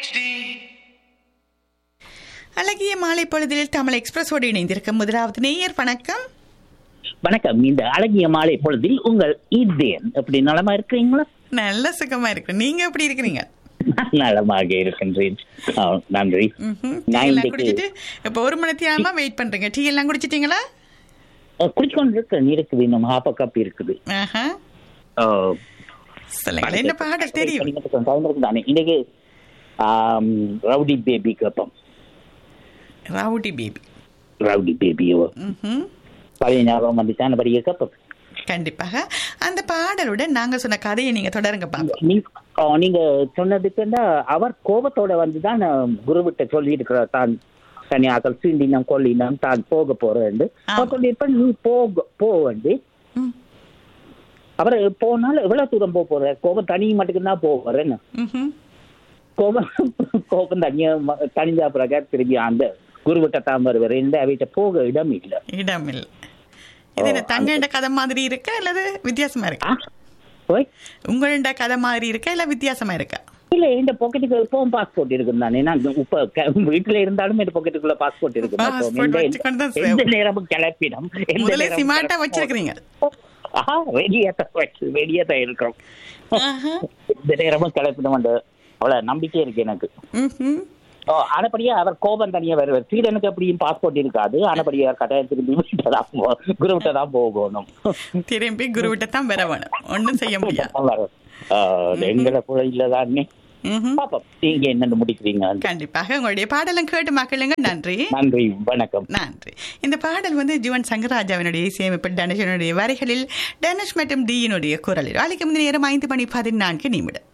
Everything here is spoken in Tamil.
அழகிய மாலை பொழுதில் தமிழ் எக்ஸ்பிரஸோடு இணைந்திருக்கும் முதலாவது நேயர் வணக்கம் வணக்கம் இந்த அழகிய மாலை பொழுதில் உங்கள் இதேன் எப்படி நலமா இருக்கிறீங்களா நல்ல சுகமா இருக்கு நீங்க எப்படி இருக்கிறீங்க நான் நலமாக இருக்கின்றேன் ஆ, நன்றி ம்ஹும். டீ நான் எல்லாம் இன்றைக்கு குடிச்சிட்டு இப்ப ஒரு மணி நேரமா வெயிட் பண்றீங்க டீ எல்லாம் குடிச்சிட்டீங்களா குடிக்கொண்டு இருக்கேன் இருக்குது இன்னும் ஹாப்ப கப் இருக்குது ஆஹா ஆ, சொல்லுங்க என்ன பாடல் தெரியும் படிக்கிறதுக்கு time இருக்குதானே? இன்னைக்கு ஆம், ரவுடி பேபி கேட்போம் ரவுடி பேபி ரவுடி பேபி ம்ஹும். பழைய ஞாபகம் வந்துச்சான படிக்க கேட்போம் கண்டிப்பாக அந்த பாடலுடன் நாங்க சொன்ன கதையை நீங்க தொடருங்க பாப்போம் நீ- ஆ, நீங்க சொன்னதுக்குன்னா அவர் கோபத்தோட வந்துதான் குருவிட்ட சொல்லி இருக்கிறார் தான் தனியாக சீண்டினம் கொல்லினம் தான் போக போறேன்னு ஆமா. அவர் சொல்லியிருப்பேன் நீ போக போ வந்து ம். அவர் போனாலும் எவ்வளவு தூரம் போக போற கோபம் தனி மட்டும் தான் போறேன்னு ம்ஹும். கோபம் கோபம் தனியா ம- தனிஞ்சா பிறகு திரும்பி அந்த குருவிட்ட தான் வருவார் இந்த வீட்டை போக இடம் இல்லை இடம் இல்லை இது என்ன தங்கண்ட கதை மாதிரி இருக்கா அல்லது வித்தியாசமா இருக்கா ஆ? போய் உங்களோட கதை மாதிரி இருக்கா இல்ல வித்தியாசமா இருக்கா இல்ல இந்த பாக்கெட்டுக்கு எப்பவும் பாஸ்போர்ட் இருக்கு தானே நான் இப்ப க- வீட்டுல இருந்தாலும் இந்த பாக்கெட்டுக்குள்ள பாஸ்போர்ட் இருக்கு Passport அப்போ எந்த- வச்சுக்கொண்டு தான் எந்த சேவ். நேரமும் கிளப்பிடும் எந்த முதல்ல நேரமும் சிமாட்டா கிளப்பிடும். வச்சிருக்கிறீங்க ஆஹா ரெடியா தான் வச்சு ரெடியா தான் இருக்கிறோம் ஆஹா. எந்த நேரமும் கிளப்பிடும் அவ்வளவு நம்பிக்கை இருக்கு எனக்கு ம்ஹும். ஓ, ஆனபடியா அவர் கோபம் தனியா வருவார் சீடனுக்கு அப்படியும் பாஸ்போர்ட் இருக்காது ஆனபடியா கட்டாயம் திரும்பி வீட்டை தான் போ- குருவிட்ட தான் போகணும் திரும்பி குருவிட்ட தான் வர வேணும் ஒண்ணும் செய்ய முடியாது ஆ, எங்களை கூட இல்லதானே ம்ஹும். பாப்போம் நீங்க என்னன்னு முடிக்கிறீங்க கண்டிப்பாக உங்களுடைய பாடலும் கேட்டு மக்களுங்க நன்றி நன்றி வணக்கம் நன்றி இந்த பாடல் வந்து ஜுவன் சங்கராஜாவினுடைய இசையமைப்பு டனேஷனுடைய வரிகளில் டனேஷ் மற்றும் டியினுடைய குரலில் அழைக்கும் நேரம் ஐந்து மணி பதினான்கு நிமிடம்